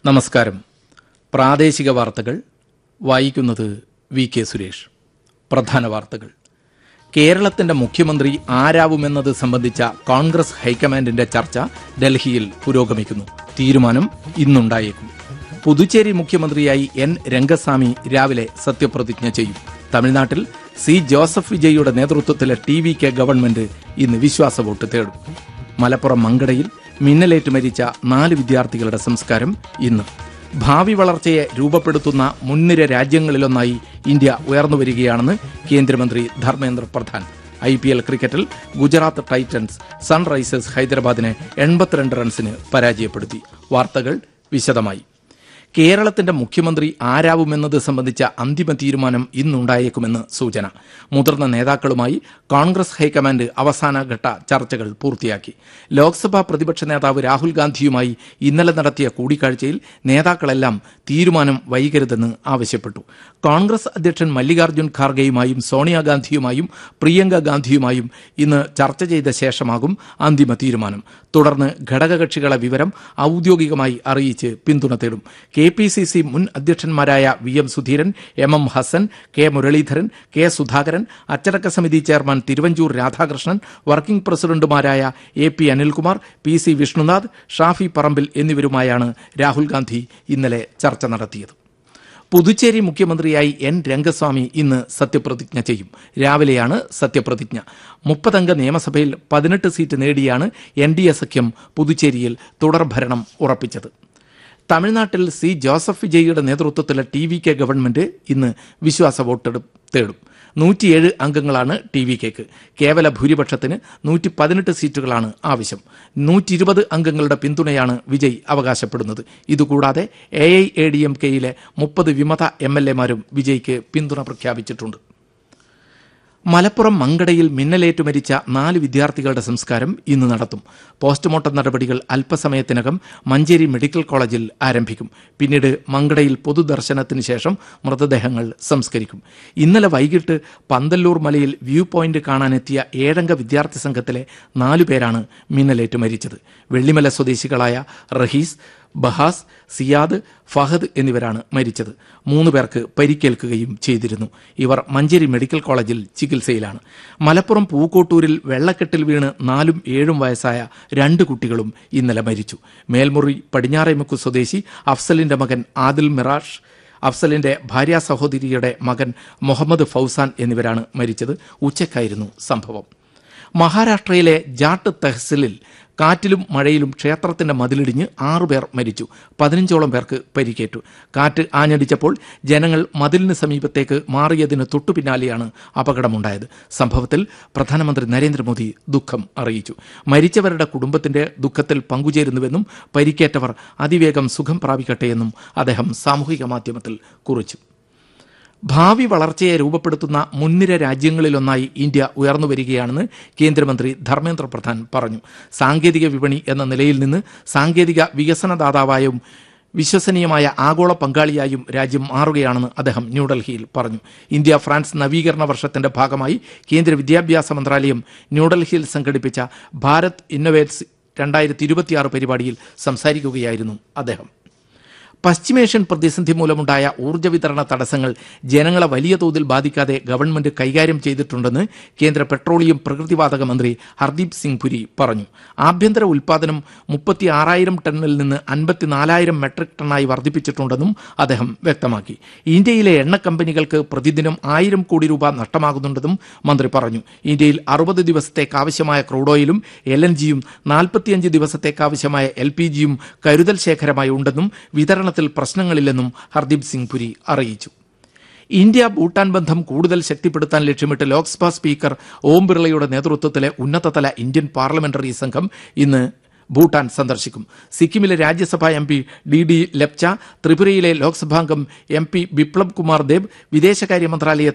നമസ്കാരം പ്രാദേശിക വാർത്തകൾ വായിക്കുന്നത് വി കെ സുരേഷ് പ്രധാന വാർത്തകൾ കേരളത്തിന്റെ മുഖ്യമന്ത്രി ആരാവുമെന്നത് സംബന്ധിച്ച കോൺഗ്രസ് ഹൈക്കമാൻഡിന്റെ ചർച്ച ഡൽഹിയിൽ പുരോഗമിക്കുന്നു തീരുമാനം ഇന്നുണ്ടായേക്കും പുതുച്ചേരി മുഖ്യമന്ത്രിയായി എൻ രംഗസ്വാമി രാവിലെ സത്യപ്രതിജ്ഞ ചെയ്യും തമിഴ്നാട്ടിൽ സി ജോസഫ് വിജയിയുടെ നേതൃത്വത്തിലെ ടി വി കെ ഗവൺമെന്റ് ഇന്ന് വിശ്വാസ വോട്ട് തേടും മലപ്പുറം മങ്കടയിൽ മിന്നലേറ്റ് മരിച്ച നാല് വിദ്യാർത്ഥികളുടെ സംസ്കാരം ഇന്ന് ഭാവി വളർച്ചയെ രൂപപ്പെടുത്തുന്ന മുൻനിര രാജ്യങ്ങളിലൊന്നായി ഇന്ത്യ ഉയർന്നുവരികയാണെന്ന് കേന്ദ്രമന്ത്രി Dharmendra Pradhan I P L ക്രിക്കറ്റിൽ ഗുജറാത്ത് ടൈറ്റൻസ് സൺറൈസേഴ്സ് ഹൈദരാബാദിനെ എൺപത്തിരണ്ട് റൺസിന് പരാജയപ്പെടുത്തി വാർത്തകൾ വിശദമായി കേരളത്തിന്റെ മുഖ്യമന്ത്രി ആരാവുമെന്നത് സംബന്ധിച്ച അന്തിമ തീരുമാനം ഇന്നുണ്ടായേക്കുമെന്ന് സൂചന മുതിർന്ന നേതാക്കളുമായി കോൺഗ്രസ് ഹൈക്കമാൻഡ് അവസാനഘട്ട ചർച്ചകൾ പൂർത്തിയാക്കി ലോക്സഭാ പ്രതിപക്ഷ നേതാവ് രാഹുൽ ഗാന്ധിയുമായി ഇന്നലെ നടത്തിയ കൂടിക്കാഴ്ചയിൽ നേതാക്കളെല്ലാം തീരുമാനം വൈകരുതെന്ന് ആവശ്യപ്പെട്ടു കോൺഗ്രസ് അധ്യക്ഷൻ മല്ലികാർജ്ജുൻ ഖാർഗെയുമായും സോണിയാഗാന്ധിയുമായും പ്രിയങ്ക ഗാന്ധിയുമായും ഇന്ന് ചർച്ച ചെയ്ത ശേഷമാകും അന്തിമ തീരുമാനം തുടർന്ന് ഘടകകക്ഷികളെ വിവരം ഔദ്യോഗികമായി അറിയിച്ച് പിന്തുണ തേടും കെ പി സി സി മുൻ അധ്യക്ഷന്മാരായ V M Sudheeran M M Hassan K Muraleedharan K Sudhakaran അച്ചടക്ക സമിതി ചെയർമാൻ തിരുവഞ്ചൂർ രാധാകൃഷ്ണൻ വർക്കിംഗ് പ്രസിഡന്റുമാരായ A P Anilkumar P C Vishnunath Shafi Parambil എന്നിവരുമായാണ് രാഹുൽ ഗാന്ധി ഇന്നലെ ചർച്ച നടത്തിയത് പുതുച്ചേരി മുഖ്യമന്ത്രിയായി എൻ രംഗസ്വാമി ഇന്ന് സത്യപ്രതിജ്ഞ ചെയ്യും രാവിലെയാണ് സത്യപ്രതിജ്ഞ മുപ്പതംഗ നിയമസഭയിൽ പതിനെട്ട് സീറ്റ് നേടിയാണ് എൻ ഡി എ സഖ്യം പുതുച്ചേരിയിൽ തുടർഭരണം ഉറപ്പിച്ചത് തമിഴ്നാട്ടിൽ സി ജോസഫ് വിജയിയുടെ നേതൃത്വത്തിലെ ടി വി കെ ഗവൺമെന്റ് ഇന്ന് വിശ്വാസ വോട്ടെടു തേടും നൂറ്റിയേഴ് അംഗങ്ങളാണ് ടി വി കെക്ക് കേവല ഭൂരിപക്ഷത്തിന് നൂറ്റി പതിനെട്ട് സീറ്റുകളാണ് ആവശ്യം നൂറ്റി ഇരുപത് അംഗങ്ങളുടെ പിന്തുണയാണ് വിജയ് അവകാശപ്പെടുന്നത് ഇതുകൂടാതെ A I A D M കെയിലെ മുപ്പത് വിമത എം എൽ എമാരും വിജയ്ക്ക് പിന്തുണ പ്രഖ്യാപിച്ചിട്ടുണ്ട് മലപ്പുറം മങ്കടയിൽ മിന്നലേറ്റു മരിച്ച നാല് വിദ്യാർത്ഥികളുടെ സംസ്കാരം ഇന്ന് നടത്തും പോസ്റ്റ്മോർട്ടം നടപടികൾ അല്പസമയത്തിനകം മഞ്ചേരി മെഡിക്കൽ കോളേജിൽ ആരംഭിക്കും പിന്നീട് മങ്കടയിൽ പൊതുദർശനത്തിന് ശേഷം മൃതദേഹങ്ങൾ സംസ്കരിക്കും ഇന്നലെ വൈകിട്ട് പന്തല്ലൂർ മലയിൽ വ്യൂ പോയിന്റ് കാണാനെത്തിയ ഏഴംഗ വിദ്യാർത്ഥി സംഘത്തിലെ നാലുപേരാണ് മിന്നലേറ്റ് മരിച്ചത് വെള്ളിമല സ്വദേശികളായ റഹീസ് ബഹാസ് സിയാദ് ഫഹദ് എന്നിവരാണ് മരിച്ചത് മൂന്ന് പേർക്ക് പരിക്കേൽക്കുകയും ചെയ്തിരുന്നു ഇവർ മഞ്ചേരി മെഡിക്കൽ കോളേജിൽ ചികിത്സയിലാണ് മലപ്പുറം പൂക്കോട്ടൂരിൽ വെള്ളക്കെട്ടിൽ വീണ് നാലും ഏഴും വയസ്സായ രണ്ട് കുട്ടികളും ഇന്നലെ മരിച്ചു മേൽമുറി പടിഞ്ഞാറേമുക്ക് സ്വദേശി അഫ്സലിന്റെ മകൻ ആദിൽ മിറാഷ് അഫ്സലിന്റെ ഭാര്യാ സഹോദരിയുടെ മകൻ മുഹമ്മദ് ഫൌസാൻ എന്നിവരാണ് മരിച്ചത് ഉച്ചയ്ക്കായിരുന്നു സംഭവം മഹാരാഷ്ട്രയിലെ ജാട്ട് തെഹ്സിലിൽ കാറ്റിലും മഴയിലും ക്ഷേത്രത്തിന്റെ മതിലിടിഞ്ഞ് ആറുപേർ മരിച്ചു പതിനഞ്ചോളം പേർക്ക് പരിക്കേറ്റു കാറ്റ് ആഞ്ഞടിച്ചപ്പോൾ ജനങ്ങൾ മതിലിന് സമീപത്തേക്ക് മാറിയതിന് തൊട്ടുപിന്നാലെയാണ് അപകടമുണ്ടായത് സംഭവത്തിൽ പ്രധാനമന്ത്രി നരേന്ദ്രമോദി ദുഃഖം അറിയിച്ചു മരിച്ചവരുടെ കുടുംബത്തിന്റെ ദുഃഖത്തിൽ പങ്കുചേരുന്നുവെന്നും പരിക്കേറ്റവർ അതിവേഗം സുഖം പ്രാപിക്കട്ടെയെന്നും അദ്ദേഹം സാമൂഹിക മാധ്യമത്തിൽ കുറിച്ചു ഭാവി വളർച്ചയെ രൂപപ്പെടുത്തുന്ന മുൻനിര രാജ്യങ്ങളിലൊന്നായി ഇന്ത്യ ഉയർന്നു വരികയാണെന്ന് കേന്ദ്രമന്ത്രി ധർമ്മേന്ദ്ര പ്രധാൻ പറഞ്ഞു സാങ്കേതിക വിപണി എന്ന നിലയിൽ നിന്ന് സാങ്കേതിക വികസനദാതാവായും വിശ്വസനീയമായ ആഗോള പങ്കാളിയായും രാജ്യം മാറുകയാണെന്ന് അദ്ദേഹം ന്യൂഡൽഹിയിൽ പറഞ്ഞു ഇന്ത്യ ഫ്രാൻസ് നവീകരണ വർഷത്തിന്റെ ഭാഗമായി കേന്ദ്ര വിദ്യാഭ്യാസ മന്ത്രാലയം ന്യൂഡൽഹിയിൽ സംഘടിപ്പിച്ച ഭാരത് ഇന്നൊവേറ്റ്സ് രണ്ടായിരത്തി ഇരുപത്തിയാറ് പരിപാടിയിൽ സംസാരിക്കുകയായിരുന്നു അദ്ദേഹം പശ്ചിമേഷ്യൻ പ്രതിസന്ധി മൂലമുണ്ടായ ഊർജ്ജ വിതരണ തടസ്സങ്ങൾ ജനങ്ങളെ വലിയ തോതിൽ ബാധിക്കാതെ ഗവൺമെന്റ് കൈകാര്യം ചെയ്തിട്ടുണ്ടെന്ന് കേന്ദ്ര പെട്രോളിയം പ്രകൃതിവാതക മന്ത്രി ഹർദീപ് സിംഗ് പുരി പറഞ്ഞു ആഭ്യന്തര ഉൽപാദനം മുപ്പത്തി ആറായിരം ടണ്ണിൽ നിന്ന് അൻപത്തിനാലായിരം മെട്രിക് ടണ്ണായി വർദ്ധിപ്പിച്ചിട്ടുണ്ടെന്നും അദ്ദേഹം വ്യക്തമാക്കി ഇന്ത്യയിലെ എണ്ണ കമ്പനികൾക്ക് പ്രതിദിനം ആയിരം കോടി രൂപ നഷ്ടമാകുന്നുണ്ടെന്നും മന്ത്രി പറഞ്ഞു ഇന്ത്യയിൽ അറുപത് ദിവസത്തേക്ക് ആവശ്യമായ ക്രൂഡ് ഓയിലും എൽ എൻ ജിയും നാൽപ്പത്തിയഞ്ച് ദിവസത്തേക്ക് ആവശ്യമായ എൽ പി ജിയും കരുതൽ ശേഖരമായി ഉണ്ടെന്നും വിതരണ വിതരണത്തിൽ പ്രശ്നങ്ങളില്ലെന്നും ഹർദീപ് സിംഗ് പുരി അറിയിച്ചു ഇന്ത്യ ഭൂട്ടാൻ ബന്ധം കൂടുതൽ ശക്തിപ്പെടുത്താൻ ലക്ഷ്യമിട്ട് ലോക്സഭാ സ്പീക്കർ ഓം ബിർളയുടെ നേതൃത്വത്തിലെ ഉന്നതതല ഇന്ത്യൻ പാർലമെന്ററി സംഘം ഇന്ന് ഭൂട്ടാൻ സന്ദർശിക്കും സിക്കിമിലെ Rajya Sabha M P D D Lepcha ത്രിപുരയിലെ ലോക്സഭാംഗം എം പി ബിപ്ലബ് കുമാർ ദേബ് വിദേശകാര്യ മന്ത്രാലയത്തിൽ